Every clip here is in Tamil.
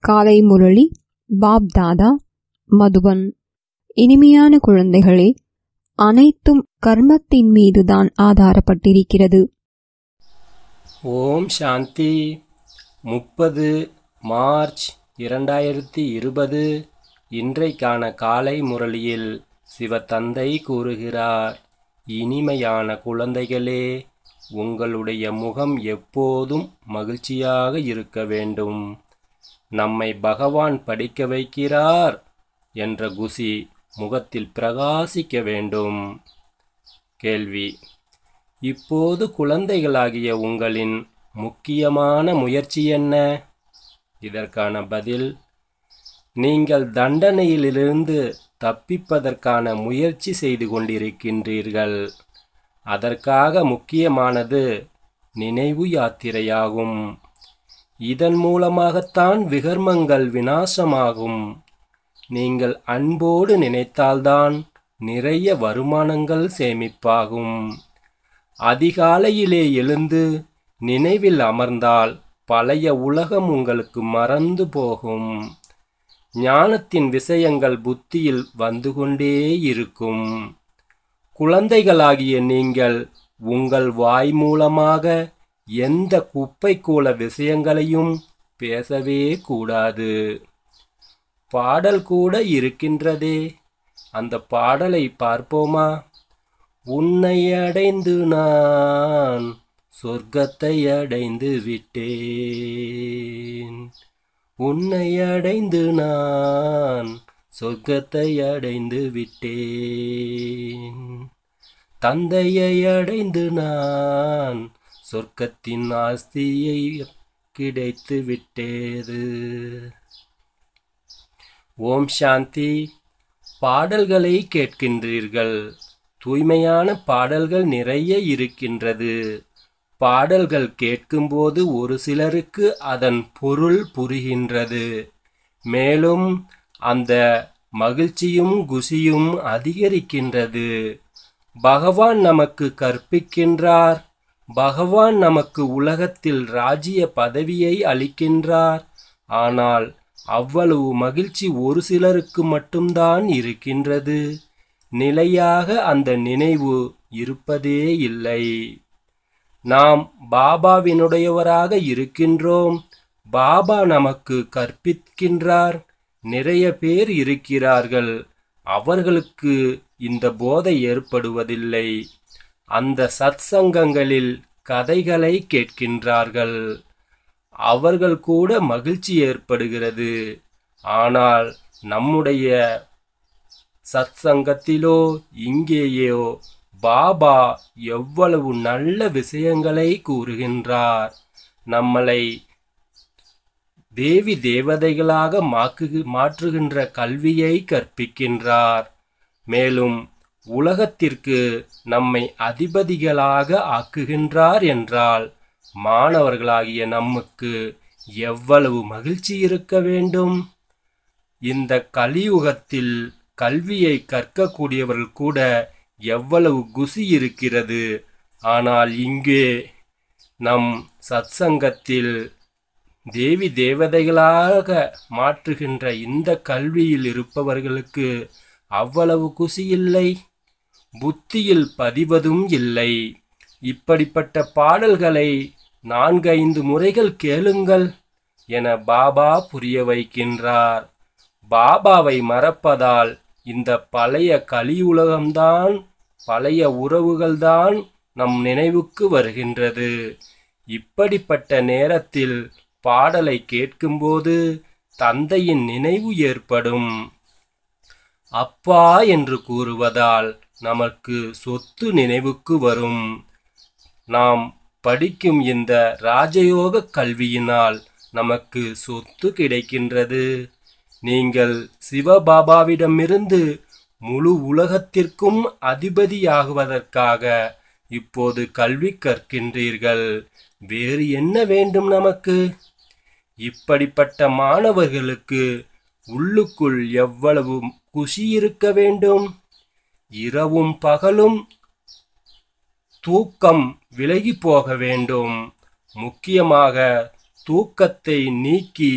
காலை முரளி பாப் தாதா மதுபன் இனிமையான குழந்தைகளே அனைத்தும் கர்மத்தின் மீதுதான் ஆதாரப்பட்டிருக்கிறது ஓம் சாந்தி முப்பது மார்ச் இரண்டாயிரத்தி இருபது இன்றைக்கான காலை முரளியில் சிவத்தந்தை கூறுகிறார் இனிமையான குழந்தைகளே உங்களுடைய முகம் எப்போதும் மகிழ்ச்சியாக இருக்க வேண்டும் நம்மை பகவான் படிக்க வைக்கிறார் என்ற குசி முகத்தில் பிரகாசிக்க வேண்டும் கேள்வி இப்போது குழந்தைகளாகிய உங்களின் முக்கியமான முயற்சி என்ன இதற்கான பதில் நீங்கள் தண்டனையிலிருந்து தப்பிப்பதற்கான முயற்சி செய்து கொண்டிருக்கின்றீர்கள் அதற்காக முக்கியமானது நினைவு யாத்திரையாகும் இதன் மூலமாகத்தான் விகர்மங்கள் வினாசமாகும் நீங்கள் அன்போடு நினைத்தால்தான் நிறைய வருமானங்கள் சேமிப்பாகும் அதிகாலையிலே எழுந்து நினைவில் அமர்ந்தால் பழைய உலகம் உங்களுக்கு மறந்து போகும் ஞானத்தின் விஷயங்கள் புத்தியில் வந்து கொண்டே இருக்கும் குழந்தைகளாகிய நீங்கள் உங்கள் வாய் மூலமாக எந்த குப்பைக்கூல விஷயங்களையும் பேசவே கூடாது பாடல் கூட இருக்கின்றதே அந்த பாடலை பார்ப்போமா உன்னை அடைந்து நான் சொர்க்கத்தை அடைந்து விட்டேன் உன்னை அடைந்து நான் சொர்க்கத்தை அடைந்து விட்டேன் தந்தையை அடைந்து நான் சொர்க்கத்தின் ஆஸ்தியை கிடைத்து விட்டேது ஓம் சாந்தி பாடல்களை கேட்கின்றீர்கள் தூய்மையான பாடல்கள் நிறைய இருக்கின்றது பாடல்கள் கேட்கும்போது ஒரு சிலருக்கு அதன் பொருள் புரிகின்றது மேலும் அந்த மகிழ்ச்சியும் குசியும் அதிகரிக்கின்றது பகவான் நமக்கு கற்பிக்கின்றார் பகவான் நமக்கு உலகத்தில் ராஜ்ய பதவியை அளிக்கின்றார் ஆனால் அவ்வளவு மகிழ்ச்சி ஒரு சிலருக்கு மட்டும்தான் இருக்கின்றது நிலையாக அந்த நினைவு இருப்பதே இல்லை நாம் பாபாவினுடையவராக இருக்கின்றோம் பாபா நமக்கு கற்பிக்கின்றார் நிறைய பேர் இருக்கிறார்கள் அவர்களுக்கு இந்த போதை ஏற்படுவதில்லை அந்த சத்சங்கங்களில் கதைகளை கேட்கின்றார்கள் அவர்கள் கூட மகிழ்ச்சி ஏற்படுகிறது ஆனால் நம்முடைய சத்சங்கத்திலோ இங்கேயோ பாபா எவ்வளவு நல்ல விஷயங்களை கூறுகின்றார் நம்மளை தேவி தேவதைகளாக மாக்கு மாற்றுகின்ற கல்வியை கற்பிக்கின்றார் மேலும் உலகத்திற்கு நம்மை அதிபதிகளாக ஆக்குகின்றார் என்றால் மாணவர்களாகிய நமக்கு எவ்வளவு மகிழ்ச்சி இருக்க வேண்டும் இந்த கலியுகத்தில் கல்வியை கற்கக்கூடியவர்கள் கூட எவ்வளவு குசி இருக்கிறது ஆனால் இங்கே நம் சத்சங்கத்தில் தேவி தேவதைகளாக மாற்றுகின்ற இந்த கல்வியில் இருப்பவர்களுக்கு அவ்வளவு குசி இல்லை புத்தியில் பதிவதும் இல்லை இப்படிப்பட்ட பாடல்களை நான்கைந்து முறைகள் கேளுங்கள் என பாபா புரிய வைக்கின்றார் பாபாவை மறப்பதால் இந்த பழைய கலியுலகம்தான் பழைய உறவுகள்தான் நம் நினைவுக்கு வருகின்றது இப்படிப்பட்ட நேரத்தில் பாடலை கேட்கும்போது தந்தையின் நினைவு ஏற்படும் அப்பா என்று கூறுவதால் நமக்கு சொத்து நினைவுக்கு வரும் நாம் படிக்கும் இந்த ராஜயோக கல்வியினால் நமக்கு சொத்து கிடைக்கின்றது நீங்கள் சிவபாபாவிடமிருந்து முழு உலகத்திற்கும் அதிபதியாகுவதற்காக இப்போது கல்வி கற்கின்றீர்கள் வேறு என்ன வேண்டும் நமக்கு இப்படிப்பட்ட மாணவர்களுக்கு உள்ளுக்குள் எவ்வளவு குஷி இருக்க வேண்டும் இரவும் பகலும் தூக்கம் விலகி போக வேண்டும் முக்கியமாக தூக்கத்தை நீக்கி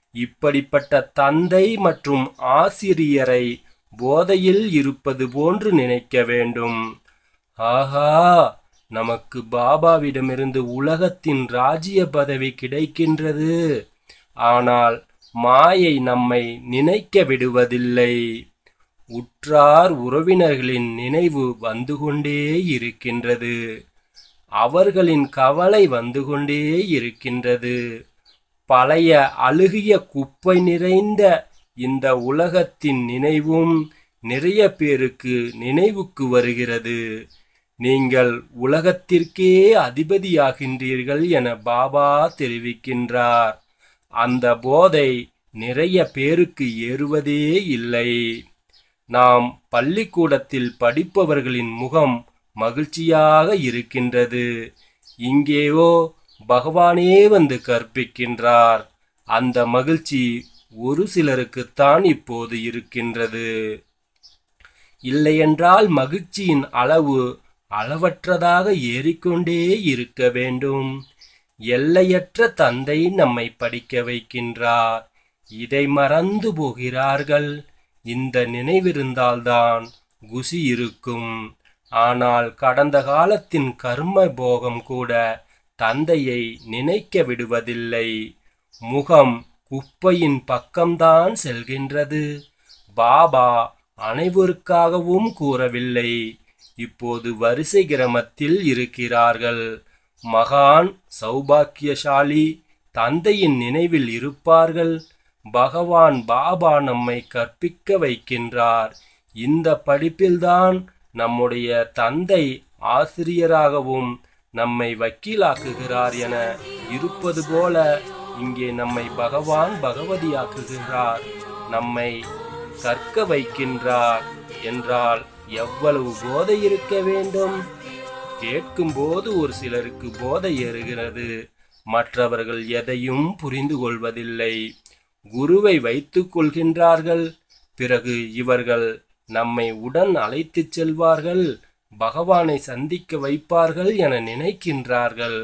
இப்படிப்பட்ட தந்தை மற்றும் ஆசிரியரை போதையில் இருப்பது போன்று நினைக்க வேண்டும் ஆஹா நமக்கு பாபாவிடமிருந்து உலகத்தின் ராஜ்ய பதவி கிடைக்கின்றது ஆனால் மாயை நம்மை நினைக்க விடுவதில்லை உற்றார் உறவினர்களின் நினைவு வந்து கொண்டே இருக்கின்றது அவர்களின் கவலை வந்து கொண்டே இருக்கின்றது பழைய அழுகிய குப்பை நிறைந்த இந்த உலகத்தின் நினைவும் நிறைய பேருக்கு நினைவுக்கு வருகிறது நீங்கள் உலகத்திற்கே அதிபதியாகின்றீர்கள் என பாபா தெரிவிக்கின்றார் அந்த போதை நிறைய பேருக்கு ஏறுவதே இல்லை நாம் பள்ளிக்கூடத்தில் படிப்பவர்களின் முகம் மகிழ்ச்சியாக இருக்கின்றது இங்கேயோ பகவானே வந்து கற்பிக்கின்றார் அந்த மகிழ்ச்சி ஒரு சிலருக்குத்தான் இப்போது இருக்கின்றது இல்லையென்றால் மகிழ்ச்சியின் அளவு அளவற்றதாக ஏறிக்கொண்டே இருக்க வேண்டும் எல்லையற்ற தந்தை நம்மை படிக்க வைக்கின்றார் இதை மறந்து போகிறார்கள் இந்த நினைவிருந்தால்தான் குசி இருக்கும் ஆனால் கடந்த காலத்தின் கர்ம போகம் கூட தந்தையை நினைக்க விடுவதில்லை முகம் குப்பையின் பக்கம்தான் செல்கின்றது பாபா அனைவருக்காகவும் கூறவில்லை இப்போது வரிசை கிரமத்தில் இருக்கிறார்கள் மகான் சௌபாக்கியசாலி தந்தையின் நினைவில் இருப்பார்கள் பகவான் பாபா நம்மை கற்பிக்க வைக்கின்றார் இந்த படிப்பில்தான் நம்முடைய தந்தை ஆசிரியராகவும் நம்மை வக்கீலாக்குகிறார் என இருப்பது போல இங்கே நம்மை பகவான் பகவதியாக்குகிறார் நம்மை கற்க வைக்கின்றார் என்றால் எவ்வளவு போதை இருக்க வேண்டும் கேட்கும்போது ஒரு சிலருக்கு போதை ஏறுகிறது மற்றவர்கள் எதையும் புரிந்து கொள்வதில்லை குருவை வைத்துக் கொள்கின்றார்கள் பிறகு இவர்கள் நம்மை உடன் அழைத்துச் செல்வார்கள் பகவானை சந்திக்க வைப்பார்கள் என நினைக்கின்றார்கள்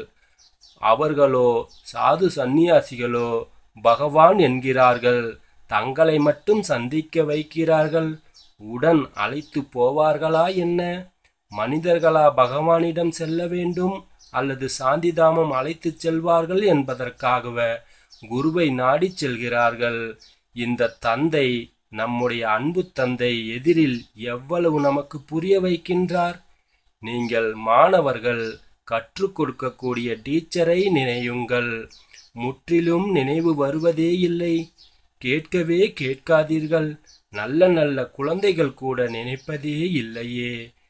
அவர்களோ சாது சந்நியாசிகளோ பகவான் என்கிறார்கள் தங்களை மட்டும் சந்திக்க வைக்கிறார்கள் உடன் அழைத்து போவார்களா என்ன மனிதர்களா பகவானிடம் செல்ல வேண்டும் அல்லது சாந்திதாமம் அழைத்துச் செல்வார்கள் என்பதற்காகவே குருவை நாடிச் செல்கிறார்கள் இந்த தந்தை நம்முடைய அன்பு தந்தை எதிரில் எவ்வளவு நமக்கு புரிய வைக்கின்றார் நீங்கள் மாணவர்கள் கற்றுக் கொடுக்கக்கூடிய டீச்சரை நினையுங்கள் முற்றிலும் நினைவு வருவதே இல்லை கேட்கவே கேட்காதீர்கள் நல்ல நல்ல குழந்தைகள் கூட நினைப்பதே இல்லையே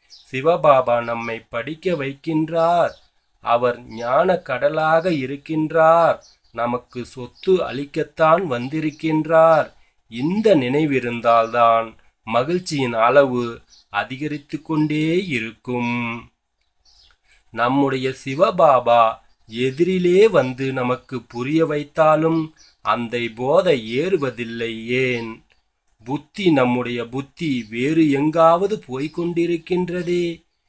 சிவபாபா நம்மை படிக்க வைக்கின்றார் அவர் ஞான கடலாக இருக்கின்றார் நமக்கு சொத்து அளிக்கத்தான் வந்திருக்கின்றார் இந்த நினைவிருந்தால்தான் மகிழ்ச்சியின் அளவு அதிகரித்து கொண்டே இருக்கும் நம்முடைய சிவபாபா எதிரிலே வந்து நமக்கு புரிய வைத்தாலும் அந்த போதை ஏறுவதில்லை ஏன் புத்தி நம்முடைய புத்தி வேறு எங்காவது போய்க் கொண்டிருக்கின்றதே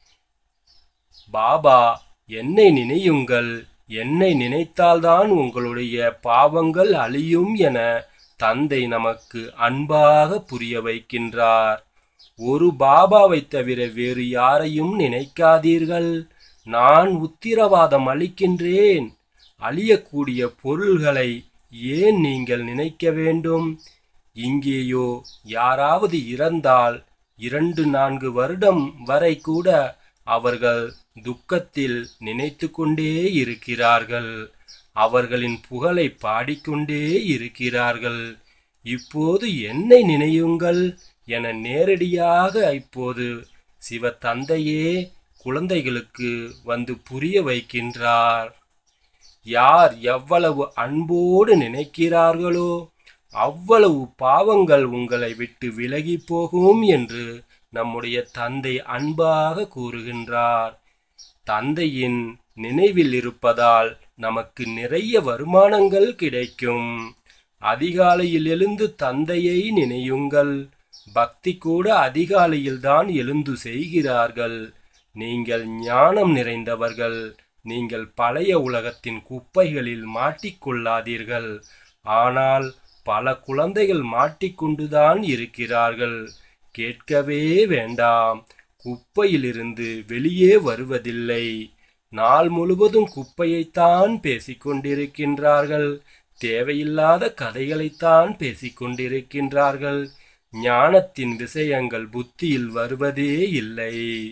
பாபா என்னை நினையுங்கள் என்னை நினைத்தால்தான் உங்களுடைய பாவங்கள் அழியும் என தந்தை நமக்கு அன்பாக புரிய வைக்கின்றார் ஒரு பாபாவை தவிர வேறு யாரையும் நினைக்காதீர்கள் நான் உத்திரவாதம் அளிக்கின்றேன் அழியக்கூடிய பொருள்களை ஏன் நீங்கள் நினைக்க வேண்டும் இங்கேயோ யாராவது இறந்தால் இரண்டு நான்கு வருடம் வரை கூட அவர்கள் துக்கத்தில் நினைத்து கொண்டே இருக்கிறார்கள் அவர்களின் புகழை பாடிக்கொண்டே இருக்கிறார்கள் இப்போது என்னை நினையுங்கள் என நேரடியாக இப்போது சிவ தந்தையே குழந்தைகளுக்கு வந்து புரிய வைக்கின்றார் யார் எவ்வளவு அன்போடு நினைக்கிறார்களோ அவ்வளவு பாவங்கள் உங்களை விட்டு விலகி போகும் என்று நம்முடைய தந்தை அன்பாக கூறுகின்றார் தந்தையின் நினைவில் இருப்பதால் நமக்கு நிறைய வருமானங்கள் கிடைக்கும் அதிகாலையில் எழுந்து தந்தையை நினையுங்கள் பக்தி கூட அதிகாலையில்தான் எழுந்து செய்கிறார்கள் நீங்கள் ஞானம் நிறைந்தவர்கள் நீங்கள் பழைய உலகத்தின் குப்பைகளில் மாட்டிக்கொள்ளாதீர்கள் ஆனால் பல குழந்தைகள் மாட்டிக்கொண்டுதான் இருக்கிறார்கள் கேட்கவே வேண்டாம் குப்பையிலிருந்து வெளியே வருவதில்லை நாள் முழுவதும் குப்பையைத்தான் பேசிக் கொண்டிருக்கின்றார்கள் தேவையில்லாத கதைகளைத்தான் பேசிக் கொண்டிருக்கின்றார்கள் ஞானத்தின் விஷயங்கள் புத்தியில் வருவதே இல்லை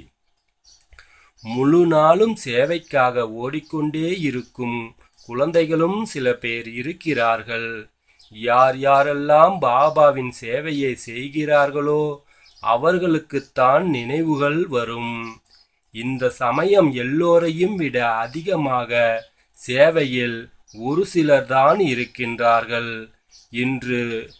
முழு நாளும் சேவைக்காக ஓடிக்கொண்டே இருக்கும் குழந்தைகளும் சில பேர் இருக்கிறார்கள் யார் யாரெல்லாம் பாபாவின் சேவையை செய்கிறார்களோ அவர்களுக்குத்தான் நினைவுகள் வரும் இந்த சமயம் எல்லோரையும் விட அதிகமாக சேவையில் ஒரு சிலர்தான் இருக்கின்றார்கள் இன்று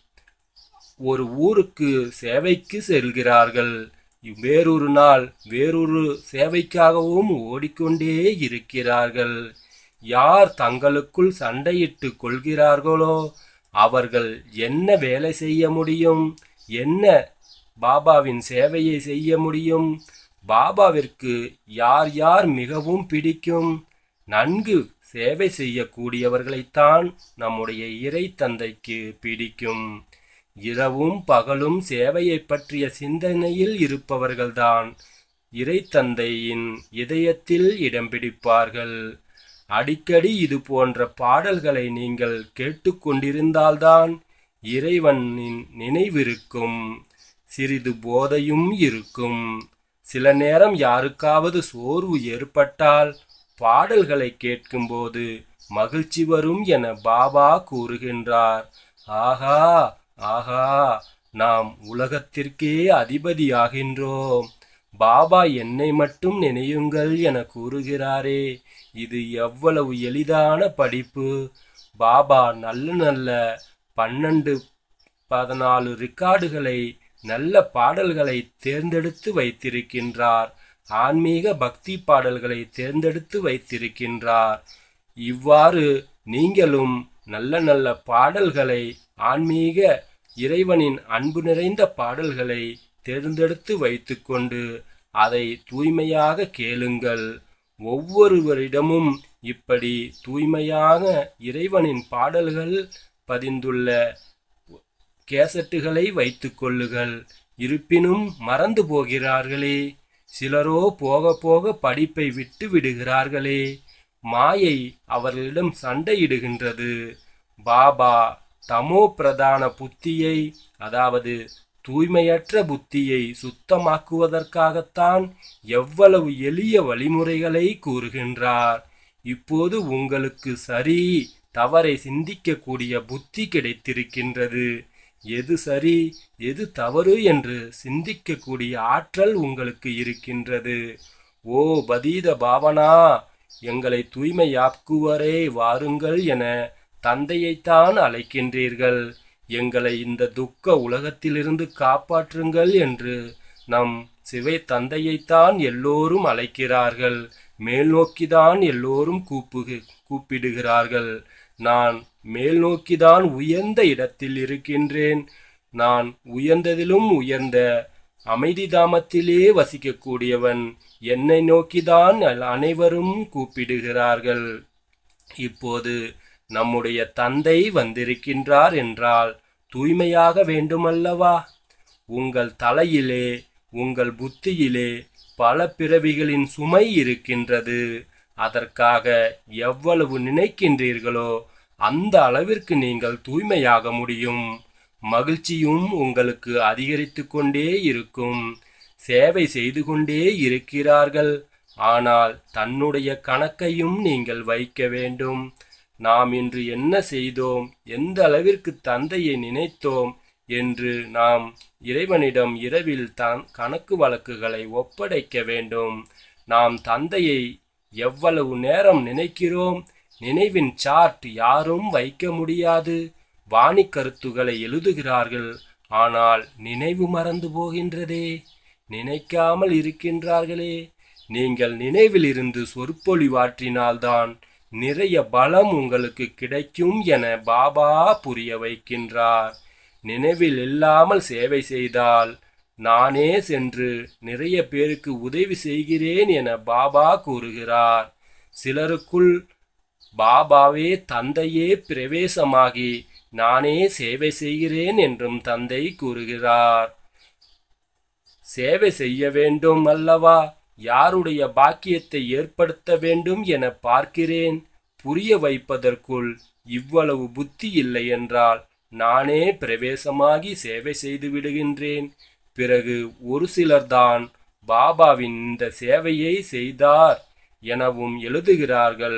ஒரு ஊருக்கு சேவைக்கு செல்கிறார்கள் வேறொரு நாள் வேறொரு சேவைக்காகவும் ஓடிக்கொண்டே இருக்கிறார்கள் யார் தங்களுக்குள் சண்டையிட்டு கொள்கிறார்களோ அவர்கள் என்ன வேலை செய்ய முடியும் என்ன பாபாவின் சேவையை செய்ய முடியும் பாபாவிற்கு யார் யார் மிகவும் பிடிக்கும் நன்கு சேவை செய்யக்கூடியவர்களைத்தான் நம்முடைய இறை தந்தைக்கு பிடிக்கும் இரவும் பகலும் சேவையை பற்றிய சிந்தனையில் இருப்பவர்கள்தான் இறை தந்தையின் இதயத்தில் இடம் பிடிப்பார்கள் அடிக்கடி இது போன்ற பாடல்களை நீங்கள் கேட்டுக்கொண்டிருந்தால்தான் இறைவனின் நினைவிருக்கும் சிறிது போதையும் இருக்கும் சில நேரம் யாருக்காவது சோர்வு ஏற்பட்டால் பாடல்களை கேட்கும்போது மகிழ்ச்சி வரும் என பாபா கூறுகின்றார் ஆஹா ஆஹா நாம் உலகத்திற்கே அதிபதியாகின்றோம் பாபா என்னை மட்டும் நினையுங்கள் என கூறுகிறாரே இது எவ்வளவு எளிதான படிப்பு பாபா நல்ல நல்ல பன்னெண்டு பதினாலு ரிக்கார்டுகளை நல்ல பாடல்களை தேர்ந்தெடுத்து வைத்திருக்கின்றார் ஆன்மீக பக்தி பாடல்களை தேர்ந்தெடுத்து வைத்திருக்கின்றார் இவ்வாறு நீங்களும் நல்ல நல்ல பாடல்களை ஆன்மீக இறைவனின் அன்பு நிறைந்த பாடல்களை தேர்ந்தெடுத்து வைத்துக்கொண்டு அதை தூய்மையாக கேளுங்கள் ஒவ்வொருவரிடமும் இப்படி தூய்மையாக இறைவனின் பாடல்கள் பதிந்துள்ள கேசட்டுகளை வைத்துக் கொள்ளுங்கள் இருப்பினும் மறந்து போகிறார்களே சிலரோ போக போக படிப்பை விட்டு விடுகிறார்களே மாயை அவர்களிடம் சண்டையிடுகின்றது பாபா தமோ பிரதான புத்தியை அதாவது தூய்மையற்ற புத்தியை சுத்தமாக்குவதற்காகத்தான் எவ்வளவு எளிய வழிமுறைகளை கூறுகின்றார் இப்போது உங்களுக்கு சரி தவறை சிந்திக்கக்கூடிய புத்தி கிடைத்திருக்கின்றது எது சரி எது தவறு என்று சிந்திக்கக்கூடிய ஆற்றல் உங்களுக்கு இருக்கின்றது ஓ பதீத பாவனா எங்களை தூய்மையாக்குவரே வாருங்கள் என தந்தையைத்தான் அழைக்கின்றீர்கள் எங்களை இந்த துக்க உலகத்திலிருந்து காப்பாற்றுங்கள் என்று நம் சிவை தந்தையைத்தான் எல்லோரும் அழைக்கிறார்கள் மேல் நோக்கிதான் எல்லோரும் கூப்புகு கூப்பிடுகிறார்கள் நான் மேல் நோக்கிதான் உயர்ந்த இடத்தில் இருக்கின்றேன் நான் உயர்ந்ததிலும் உயர்ந்த அமைதி தாமத்திலே வசிக்கக்கூடியவன் என்னை நோக்கிதான் அனைவரும் கூப்பிடுகிறார்கள் இப்போது நம்முடைய தந்தை வந்திருக்கின்றார் என்றால் தூய்மையாக வேண்டுமல்லவா உங்கள் தலையிலே உங்கள் புத்தியிலே பல பிறவிகளின் சுமை இருக்கின்றது அதற்காக எவ்வளவு நினைக்கின்றீர்களோ அந்த அளவிற்கு நீங்கள் தூய்மையாக முடியும் மகிழ்ச்சியும் உங்களுக்கு அதிகரித்து கொண்டே இருக்கும் சேவை செய்து கொண்டே இருக்கிறார்கள் ஆனால் தன்னுடைய கணக்கையும் நீங்கள் வைக்க வேண்டும் நாம் இன்று என்ன செய்தோம் எந்த அளவிற்கு தந்தையை நினைத்தோம் என்று நாம் இறைவனிடம் இரவில் தான் கணக்கு வழக்குகளை ஒப்படைக்க வேண்டும் நாம் தந்தையை எவ்வளவு நேரம் நினைக்கிறோம் நினைவின் சார்ட் யாரும் வைக்க முடியாது வாணி கருத்துக்களை எழுதுகிறார்கள் ஆனால் நினைவு மறந்து போகின்றதே நினைக்காமல் இருக்கின்றார்களே நீங்கள் நினைவில் இருந்து சொற்பொழிவாற்றினால்தான் நிறைய பலம் உங்களுக்கு கிடைக்கும் என பாபா புரிய வைக்கின்றார் நினைவில் இல்லாமல் சேவை செய்தால் நானே சென்று நிறைய பேருக்கு உதவி செய்கிறேன் என பாபா கூறுகிறார் சிலருக்குள் பாபாவே தந்தையே பிரவேசமாகி நானே சேவை செய்கிறேன் என்றும் தந்தை கூறுகிறார் சேவை செய்ய வேண்டும் அல்லவா யாருடைய பாக்கியத்தை ஏற்படுத்த வேண்டும் என பார்க்கிறேன் புரிய வைப்பதற்குள் இவ்வளவு புத்தி இல்லை என்றால் நானே பிரவேசமாகி சேவை செய்து விடுகின்றேன் பிறகு ஒரு சிலர்தான் பாபாவின் இந்த சேவையை செய்தார் எனவும் எழுதுகிறார்கள்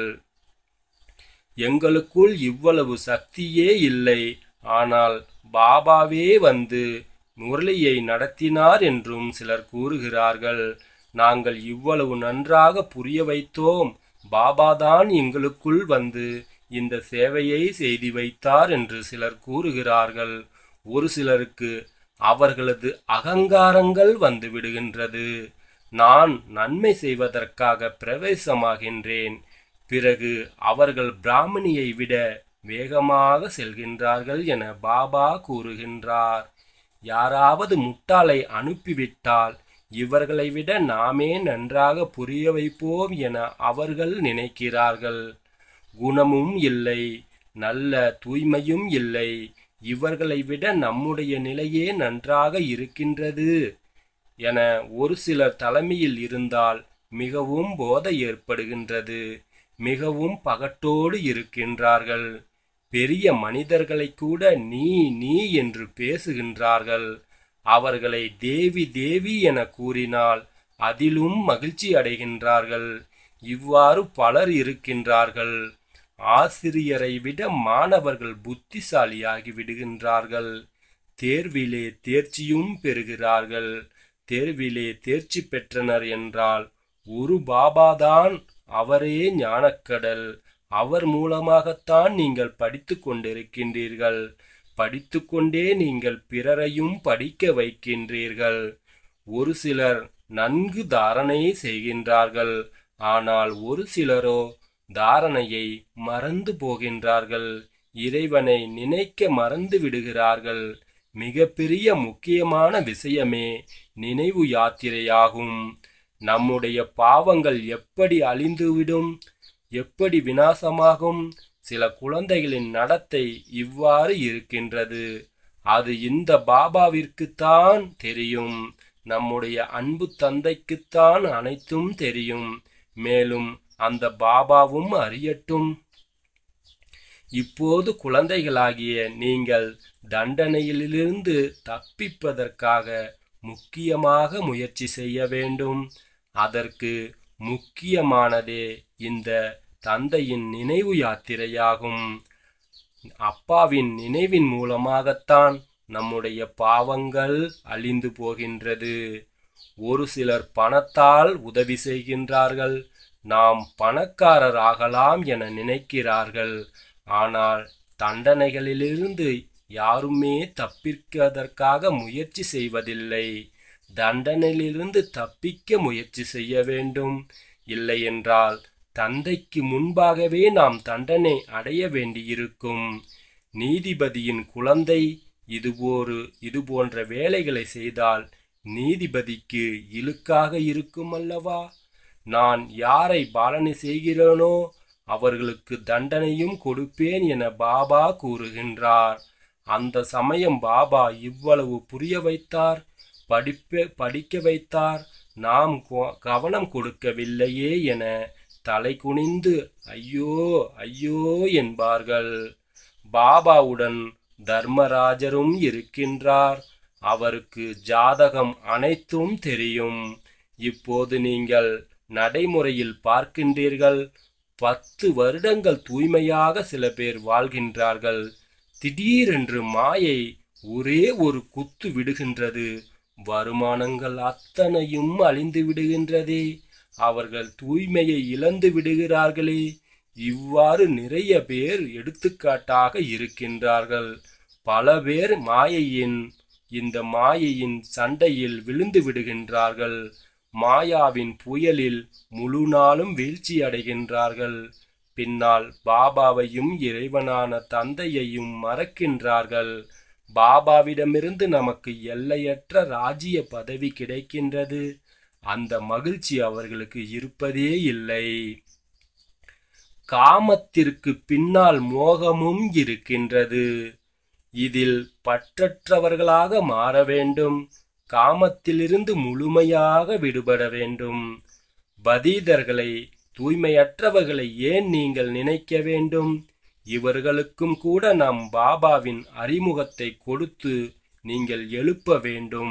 எங்களுக்குள் இவ்வளவு சக்தியே இல்லை ஆனால் பாபாவே வந்து முரளியை நடத்தினார் என்றும் சிலர் கூறுகிறார்கள் நாங்கள் இவ்வளவு நன்றாக புரிய வைத்தோம் பாபாதான் எங்களுக்குள் வந்து இந்த சேவையை செய்து வைத்தார் என்று சிலர் கூறுகிறார்கள் ஒரு சிலருக்கு அவர்களது அகங்காரங்கள் வந்து விடுகின்றது நான் நன்மை செய்வதற்காக பிரவேசமாகின்றேன் பிறகு அவர்கள் பிராமணியை விட வேகமாக செல்கின்றார்கள் என பாபா கூறுகின்றார் யாராவது முட்டாளை அனுப்பிவிட்டால் இவர்களை விட நாமே நன்றாக புரிய வைப்போம் என அவர்கள் நினைக்கிறார்கள் குணமும் இல்லை நல்ல தூய்மையும் இல்லை இவர்களை விட நம்முடைய நிலையே நன்றாக இருக்கின்றது என ஒரு சிலர் தலைமையில் இருந்தால் மிகவும் போதை ஏற்படுகின்றது மிகவும் பகட்டோடு இருக்கின்றார்கள் பெரிய மனிதர்களை கூட நீ நீ என்று பேசுகின்றார்கள் அவர்களை தேவி தேவி என கூறினால் அதிலும் மகிழ்ச்சி அடைகின்றார்கள் இவ்வாறு பலர் இருக்கின்றார்கள் ஆசிரியரை விட மாணவர்கள் புத்திசாலியாகி விடுகின்றார்கள் தேர்விலே தேர்ச்சியும் பெறுகிறார்கள் தேர்விலே தேர்ச்சி பெற்றனர் என்றால் ஒரு பாபாதான் அவரே ஞானக்கடல் அவர் மூலமாகத்தான் நீங்கள் படித்து கொண்டிருக்கின்றீர்கள் படித்து கொண்டே நீங்கள் பிறரையும் படிக்க வைக்கின்றீர்கள் ஒரு சிலர் நன்கு தாரணை செய்கின்றார்கள் ஆனால் ஒரு சிலரோ தாரணையை மறந்து போகின்றார்கள் இறைவனை நினைக்க மறந்து விடுகிறார்கள் மிகப்பெரிய முக்கியமான விஷயமே நினைவு யாத்திரையாகும் நம்முடைய பாவங்கள் எப்படி அழிந்துவிடும் எப்படி வினாசமாகும் சில குழந்தைகளின் நடத்தை இவ்வாறு இருக்கின்றது அது இந்த பாபாவிற்குத்தான் தெரியும் நம்முடைய அன்பு தந்தைக்குத்தான் அனைத்தும் தெரியும் மேலும் அந்த பாபாவும் அறியட்டும் இப்போது குழந்தைகளாகிய நீங்கள் தண்டனையிலிருந்து தப்பிப்பதற்காக முக்கியமாக முயற்சி செய்ய வேண்டும் அதற்கு முக்கியமானதே இந்த தந்தையின் நினைவு யாத்திரையாகும் அப்பாவின் நினைவின் மூலமாகத்தான் நம்முடைய பாவங்கள் அழிந்து போகின்றது ஒரு சிலர் பணத்தால் உதவி செய்கின்றார்கள் நாம் பணக்காரர் ஆகலாம் என நினைக்கிறார்கள் ஆனால் தண்டனைகளிலிருந்து யாருமே தப்பிப்பதற்காக முயற்சி செய்வதில்லை தண்டனையிலிருந்து தப்பிக்க முயற்சி செய்ய வேண்டும் இல்லையென்றால் தந்தைக்கு முன்பாகவே நாம் தண்டனை அடைய வேண்டியிருக்கும் நீதிபதியின் குழந்தை இதுபோரு இது போன்ற வேலைகளை செய்தால் நீதிபதிக்கு இழுக்காக இருக்கும் அல்லவா நான் யாரை பாலனை செய்கிறேனோ அவர்களுக்கு தண்டனையும் கொடுப்பேன் என பாபா கூறுகின்றார் அந்த சமயம் பாபா இவ்வளவு புரிய வைத்தார் படிப்ப படிக்க வைத்தார் நாம் கொ- கவனம் கொடுக்கவில்லையே என தலை குனிந்து ஐயோ ஐயோ என்பார்கள் பாபாவுடன் தர்மராஜரும் இருக்கின்றார் அவருக்கு ஜாதகம் அனைத்தும் தெரியும் இப்போது நீங்கள் நடைமுறையில் பார்க்கின்றீர்கள் பத்து வருடங்கள் தூய்மையாக சில பேர் வாழ்கின்றார்கள் திடீரென்று மாயை ஒரே ஒரு குத்து விடுகின்றது வருமானங்கள் அத்தனையும் அழிந்து விடுகின்றதே அவர்கள் தூய்மையை இழந்து விடுகிறார்களே இவ்வாறு நிறைய பேர் எடுத்துக்காட்டாக இருக்கின்றார்கள் பல பேர் மாயையின் இந்த மாயையின் சண்டையில் விழுந்து விடுகின்றார்கள் மாயாவின் புயலில் முழு நாளும் வீழ்ச்சி அடைகின்றார்கள் பின்னால் பாபாவையும் இறைவனான தந்தையையும் மறக்கின்றார்கள் பாபாவிடமிருந்து நமக்கு எல்லையற்ற ராஜ்ய பதவி கிடைக்கின்றது அந்த மகிழ்ச்சி அவர்களுக்கு இருப்பதே இல்லை காமத்திற்கு பின்னால் மோகமும் இருக்கின்றது இதில் பற்றற்றவர்களாக மாற வேண்டும் காமத்திலிருந்து முழுமையாக விடுபட வேண்டும் பதீதர்களை தூய்மையற்றவர்களை ஏன் நீங்கள் நினைக்க வேண்டும் இவர்களுக்கும் கூட நாம் பாபாவின் அறிமுகத்தை கொடுத்து நீங்கள் எழுப்ப வேண்டும்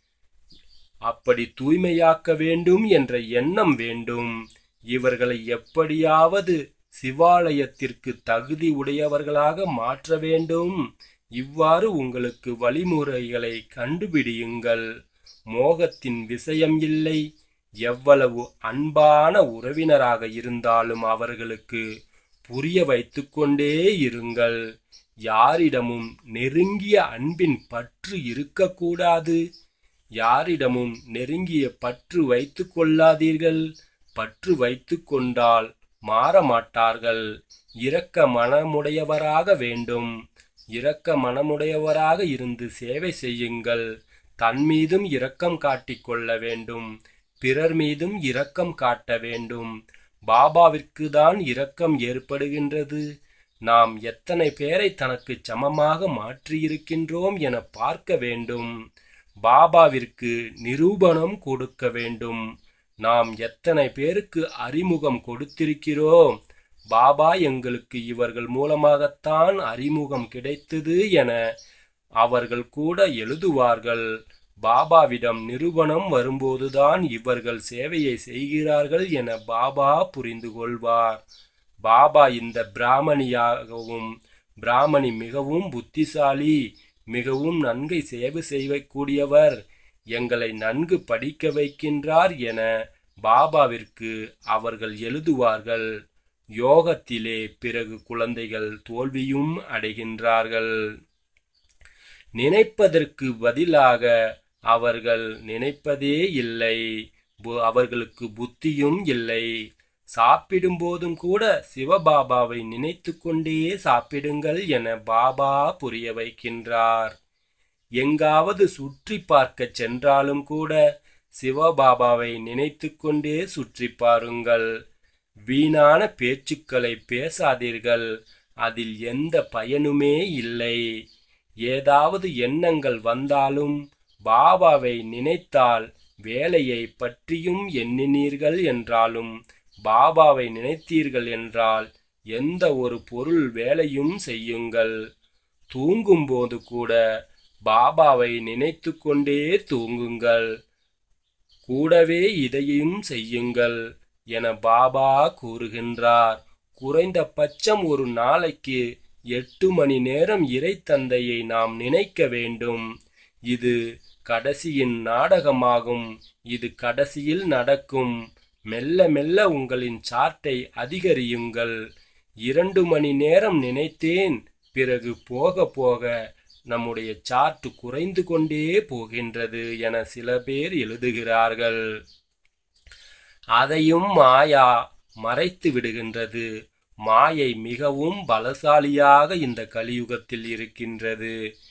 அப்படி தூய்மையாக்க வேண்டும் என்ற எண்ணம் வேண்டும் இவர்களை எப்படியாவது சிவாலயத்திற்கு தகுதி உடையவர்களாக மாற்ற வேண்டும் இவ்வாறு உங்களுக்கு வழிமுறைகளை கண்டுபிடியுங்கள் மோகத்தின் விஷயம் இல்லை எவ்வளவு அன்பான உறவினராக இருந்தாலும் அவர்களுக்கு புரிய வைத்துக்கொண்டே இருங்கள் யாரிடமும் நெருங்கிய அன்பின் பற்று இருக்கக்கூடாது யாரிடமும் நெருங்கிய பற்று வைத்துக் கொள்ளாதீர்கள் பற்று வைத்துக் கொண்டால் மாறமாட்டார்கள் இரக்க மனமுடையவராக வேண்டும் இரக்க மனமுடையவராக இருந்து சேவை செய்யுங்கள் தன் மீதும் இரக்கம் காட்டிக் கொள்ள வேண்டும் பிறர் மீதும் இரக்கம் காட்ட வேண்டும் பாபாவிற்கு தான் இரக்கம் ஏற்படுகின்றது நாம் எத்தனை பேரை தனக்கு சமமாக மாற்றியிருக்கின்றோம் என பார்க்க வேண்டும் பாபாவிற்கு நிரூபணம் கொடுக்க வேண்டும் நாம் எத்தனை பேருக்கு அறிமுகம் கொடுத்திருக்கிறோம் பாபா எங்களுக்கு இவர்கள் மூலமாகத்தான் அறிமுகம் கிடைத்தது என அவர்கள் கூட எழுதுவார்கள் பாபாவிடம் நிரூபணம் வரும்போதுதான் இவர்கள் சேவையை செய்கிறார்கள் என பாபா புரிந்து கொள்வார் பாபா இந்த பிராமணியாகவும் பிராமணி மிகவும் புத்திசாலி மிகவும் நன்கை சேவை செய்யக்கூடியவர் எங்களை நன்கு படிக்க வைக்கின்றார் என பாபாவிற்கு அவர்கள் எழுதுவார்கள் யோகத்திலே பிறகு குழந்தைகள் தோல்வியும் அடைகின்றார்கள் நினைப்பதற்கு பதிலாக அவர்கள் நினைப்பதே இல்லை பு- அவர்களுக்கு புத்தியும் இல்லை சாப்பிடும் போதும் கூட சிவபாபாவை நினைத்து கொண்டே சாப்பிடுங்கள் என பாபா புரிய வைக்கின்றார் எங்காவது சுற்றி பார்க்க சென்றாலும் கூட சிவபாபாவை நினைத்து கொண்டே சுற்றி பாருங்கள் வீணான பேச்சுக்களை பேசாதீர்கள் அதில் எந்த பயனுமே இல்லை ஏதாவது எண்ணங்கள் வந்தாலும் பாபாவை நினைத்தால் வேலையை பற்றியும் எண்ணினீர்கள் என்றாலும் பாபாவை நினைத்தீர்கள் என்றால் எந்த ஒரு பொருள் வேலையும் செய்யுங்கள் தூங்கும்போது கூட பாபாவை நினைத்து கொண்டே தூங்குங்கள் கூடவே இதையும் செய்யுங்கள் என பாபா கூறுகின்றார் குறைந்தபட்சம் ஒரு நாளைக்கு எட்டு மணி நேரம் இறைத்தந்தையை நாம் நினைக்க வேண்டும் இது கடைசியின் நாடகமாகும் இது கடைசியில் நடக்கும் மெல்ல மெல்ல உங்களின் சார்ட்டை அதிகரியுங்கள் இரண்டு மணி நேரம் நினைத்தேன் பிறகு போக போக நம்முடைய சார்ட் குறைந்து கொண்டே போகின்றது என சில பேர் எழுதுகிறார்கள் அதையும் மாயா மறைத்து விடுகின்றது மாயை மிகவும் பலசாலியாக இந்த கலியுகத்தில் இருக்கின்றது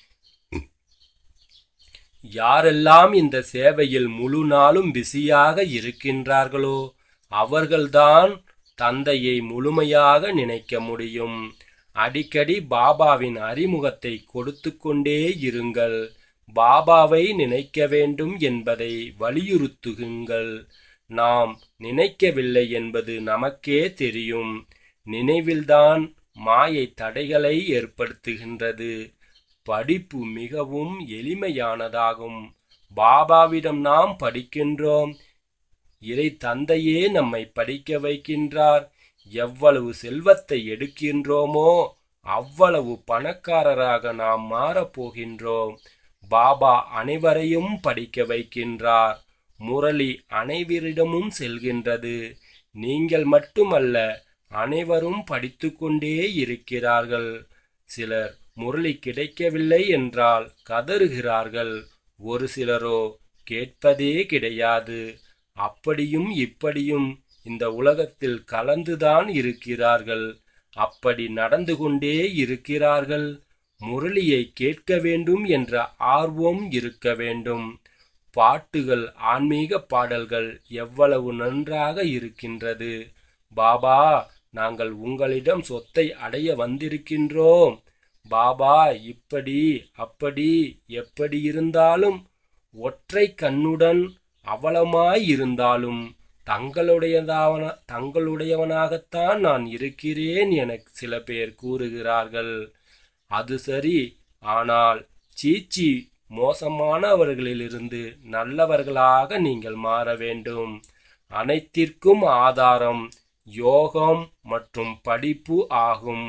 யாரெல்லாம் இந்த சேவையில் முழு நாளும் பிஸியாக இருக்கின்றார்களோ அவர்கள்தான் தந்தையை முழுமையாக நினைக்க முடியும் அடிக்கடி பாபாவின் அறிமுகத்தை கொடுத்து கொண்டே இருங்கள் பாபாவை நினைக்க வேண்டும் என்பதை வலியுறுத்துகுங்கள் நாம் நினைக்கவில்லை என்பது நமக்கே தெரியும் நினைவில்தான் மாயை தடைகளை ஏற்படுத்துகின்றது படிப்பு மிகவும் எளிமையானதாகும் பாபாவிடம் நாம் படிக்கின்றோம் இறை தந்தையே நம்மை படிக்க வைக்கின்றார் எவ்வளவு செல்வத்தை எடுக்கின்றோமோ அவ்வளவு பணக்காரராக நாம் மாறப்போகின்றோம் பாபா அனைவரையும் படிக்க வைக்கின்றார் முரளி அனைவரிடமும் செல்கின்றது நீங்கள் மட்டுமல்ல அனைவரும் படித்துக்கொண்டே இருக்கிறார்கள் சிலர் முரளி கிடைக்கவில்லை என்றால் கதறுகிறார்கள் ஒரு சிலரோ கேட்பதே கிடையாது அப்படியும் இப்படியும் இந்த உலகத்தில் கலந்துதான் இருக்கிறார்கள் அப்படி நடந்து கொண்டே இருக்கிறார்கள் முரளியை கேட்க வேண்டும் என்ற ஆர்வம் இருக்க வேண்டும் பாட்டுகள் ஆன்மீக பாடல்கள் எவ்வளவு நன்றாக இருக்கின்றது பாபா நாங்கள் உங்களிடம் சொத்தை அடைய வந்திருக்கின்றோம் பாபா இப்படி அப்படி எப்படி இருந்தாலும் ஒற்றை கண்ணுடன் அவலமாயிருந்தாலும் தங்களுடையதாவன தங்களுடையவனாகத்தான் நான் இருக்கிறேன் என சில பேர் கூறுகிறார்கள் அது சரி ஆனால் சீச்சி மோசமானவர்களிலிருந்து நல்லவர்களாக நீங்கள் மாற வேண்டும் அனைத்திற்கும் ஆதாரம் யோகம் மற்றும் படிப்பு ஆகும்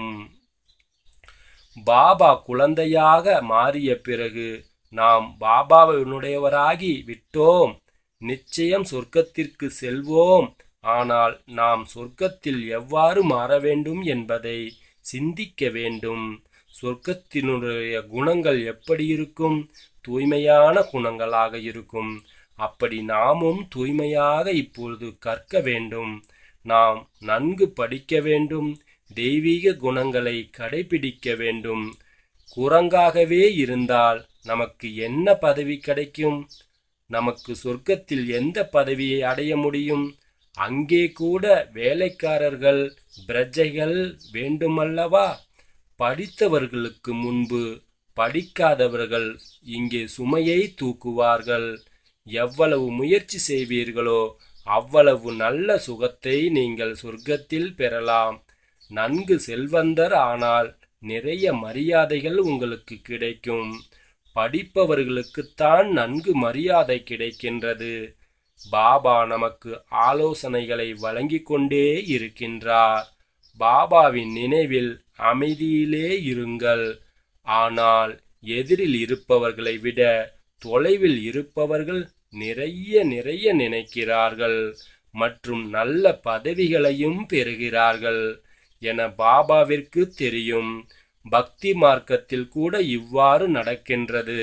பாபா குழந்தையாக மாறிய பிறகு நாம் பாபாவினுடையவராகி விட்டோம் நிச்சயம் சொர்க்கத்திற்கு செல்வோம் ஆனால் நாம் சொர்க்கத்தில் எவ்வாறு மாற வேண்டும் என்பதை சிந்திக்க வேண்டும் சொர்க்கத்தினுடைய குணங்கள் எப்படி இருக்கும் தூய்மையான குணங்களாக இருக்கும் அப்படி நாமும் தூய்மையாக இப்பொழுது கற்க வேண்டும் நாம் நன்கு படிக்க வேண்டும் தெய்வீக குணங்களை கடைபிடிக்க வேண்டும் குரங்காகவே இருந்தால் நமக்கு என்ன பதவி கிடைக்கும் நமக்கு சொர்க்கத்தில் எந்த பதவியை அடைய முடியும் அங்கே கூட வேலைக்காரர்கள் பிரஜைகள் வேண்டுமல்லவா படித்தவர்களுக்கு முன்பு படிக்காதவர்கள் இங்கே சுமையை தூக்குவார்கள் எவ்வளவு முயற்சி செய்வீர்களோ அவ்வளவு நல்ல சுகத்தை நீங்கள் சொர்க்கத்தில் பெறலாம் நன்கு செல்வந்தர் ஆனால் நிறைய மரியாதைகள் உங்களுக்கு கிடைக்கும் படிப்பவர்களுக்குத்தான் நன்கு மரியாதை கிடைக்கின்றது பாபா நமக்கு ஆலோசனைகளை வழங்கிக் கொண்டே இருக்கின்றார் பாபாவின் நினைவில் அமைதியிலே இருங்கள் ஆனால் எதிரில் இருப்பவர்களை விட தொலைவில் இருப்பவர்கள் நிறைய நிறைய நினைக்கிறார்கள் மற்றும் நல்ல பதவிகளையும் பெறுகிறார்கள் என பாபாவிற்கு தெரியும் பக்தி மார்க்கத்தில் கூட இவ்வாறு நடக்கின்றது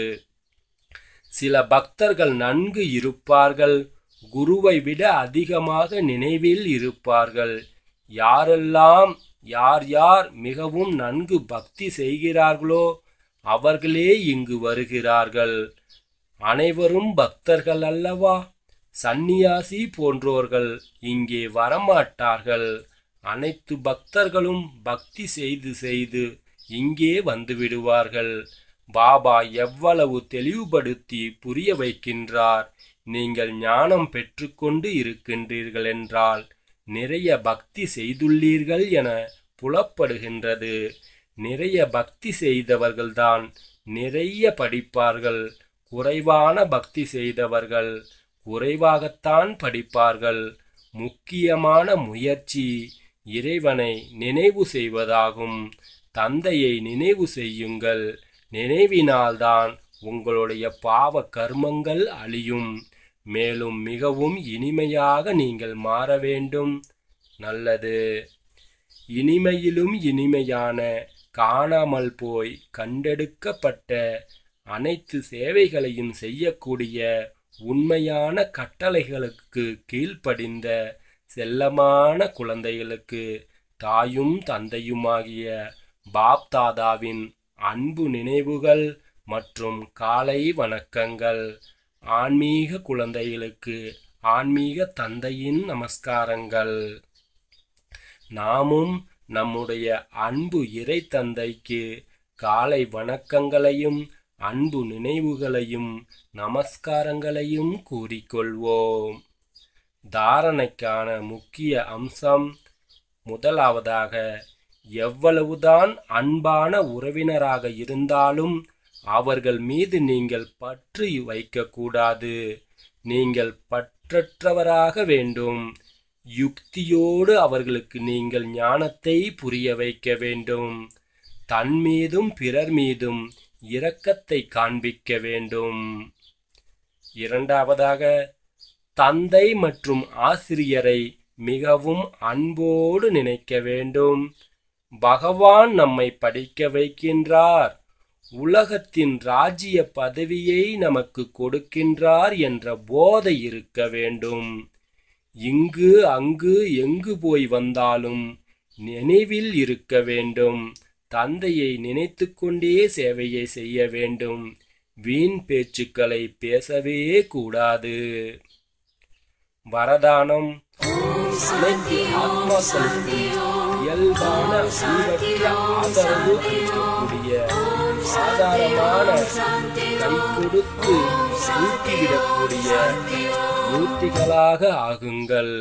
சில பக்தர்கள் நன்கு இருப்பார்கள் குருவை விட அதிகமாக நினைவில் இருப்பார்கள் யாரெல்லாம் யார் யார் மிகவும் நன்கு பக்தி செய்கிறார்களோ அவர்களே இங்கு வருகிறார்கள் அனைவரும் பக்தர்கள் அல்லவா சந்நியாசி போன்றோர்கள் இங்கே வரமாட்டார்கள் அனைத்து பக்தர்களும் பக்தி செய்து செய்து இங்கே வந்து விடுவார்கள் பாபா எவ்வளவு தெளிவுபடுத்தி புரிய வைக்கின்றார் நீங்கள் ஞானம் பெற்றுக்கொண்டு இருக்கின்றீர்கள் என்றால் நிறைய பக்தி செய்துள்ளீர்கள் என புலப்படுகின்றது நிறைய பக்தி செய்தவர்கள்தான் நிறைய படிப்பார்கள் குறைவான பக்தி செய்தவர்கள் குறைவாகத்தான் படிப்பார்கள் முக்கியமான முயற்சி இறைவனை நினைவு செய்வதாகும் தந்தையை நினைவு செய்யுங்கள் நினைவினால்தான் உங்களுடைய பாவ கர்மங்கள் அழியும் மேலும் மிகவும் இனிமையாக நீங்கள் மாற வேண்டும் நல்லது இனிமையிலும் இனிமையான காணாமல் போய் கண்டெடுக்கப்பட்ட அனைத்து சேவைகளையும் செய்யக்கூடிய உண்மையான கட்டளைகளுக்கு கீழ்ப்படிந்த செல்லமான குழந்தைகளுக்கு தாயும் தந்தையுமாகிய பாப்தாதாவின் அன்பு நினைவுகள் மற்றும் காலை வணக்கங்கள் ஆன்மீக குழந்தைகளுக்கு ஆன்மீக தந்தையின் நமஸ்காரங்கள் நாமும் நம்முடைய அன்பு இறை தந்தைக்கு காலை வணக்கங்களையும் அன்பு நினைவுகளையும் நமஸ்காரங்களையும் கூறிக்கொள்வோம் தாரணைக்கான முக்கிய அம்சம் முதலாவதாக எவ்வளவுதான் அன்பான உறவினராக இருந்தாலும் அவர்கள் மீது நீங்கள் பற்று வைக்கக்கூடாது நீங்கள் பற்றற்றவராக வேண்டும் யுக்தியோடு அவர்களுக்கு நீங்கள் ஞானத்தை புரிய வைக்க வேண்டும் தன் மீதும் பிறர் மீதும் இரக்கத்தை காண்பிக்க வேண்டும் இரண்டாவதாக தந்தை மற்றும் ஆசிரியரை மிகவும் அன்போடு நினைக்க வேண்டும் பகவான் நம்மை படிக்க வைக்கின்றார் உலகத்தின் ராஜ்ய பதவியை நமக்கு கொடுக்கின்றார் என்ற போதை இருக்க வேண்டும் இங்கு அங்கு எங்கு போய் வந்தாலும் நினைவில் இருக்க வேண்டும் தந்தையை நினைத்து கொண்டே சேவையை செய்ய வேண்டும் வீண் பேச்சுக்களை பேசவே கூடாது வரதானம் அனைத்து ஆத்மாக்களுக்கும் இயல்பான சீரற்ற ஆதரவு அளிக்கக்கூடிய ஆதாரமான கை கொடுத்து ஊட்டிவிடக்கூடிய மூர்த்திகளாக ஆகுங்கள்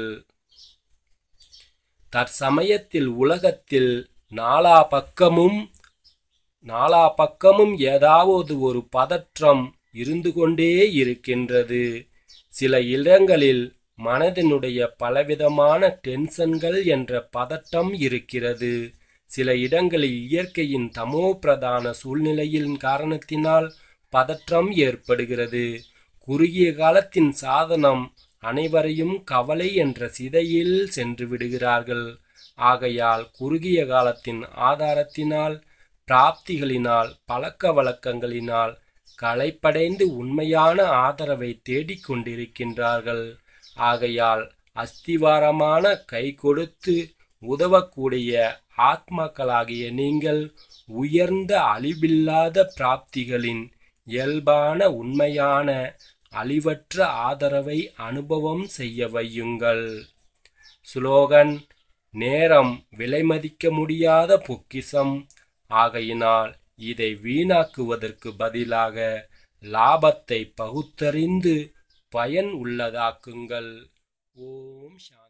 தற்சமயத்தில் உலகத்தில் நாலா பக்கமும் நாலா பக்கமும் ஏதாவது ஒரு பதற்றம் இருந்து கொண்டே இருக்கின்றது சில இடங்களில் மனதினுடைய பலவிதமான டென்ஷன்கள் என்ற பதட்டம் இருக்கிறது சில இடங்களில் இயற்கையின் தமோ பிரதான சூழ்நிலையின் காரணத்தினால் பதற்றம் ஏற்படுகிறது குறுகிய காலத்தின் சாதனம் அனைவரையும் கவலை என்ற சிதையில் சென்று விடுகிறார்கள் ஆகையால் குறுகிய காலத்தின் ஆதாரத்தினால் பிராப்திகளினால் பழக்க வழக்கங்களினால் களைப்படைந்து உண்மையான ஆதரவை தேடிக் கொண்டிருக்கின்றார்கள் ஆகையால் அஸ்திவாரமான கை கொடுத்து உதவக்கூடிய ஆத்மாக்களாகிய நீங்கள் உயர்ந்த அழிவில்லாத பிராப்திகளின் இயல்பான உண்மையான அழிவற்ற ஆதரவை அனுபவம் செய்ய வையுங்கள் சுலோகன் நேரம் விலைமதிக்க முடியாத பொக்கிசம் ஆகையினால் இதை வீணாக்குவதற்கு பதிலாக லாபத்தை பகுத்தறிந்து பயன் உள்ளதாக்குங்கள் ஓம் சாந்தி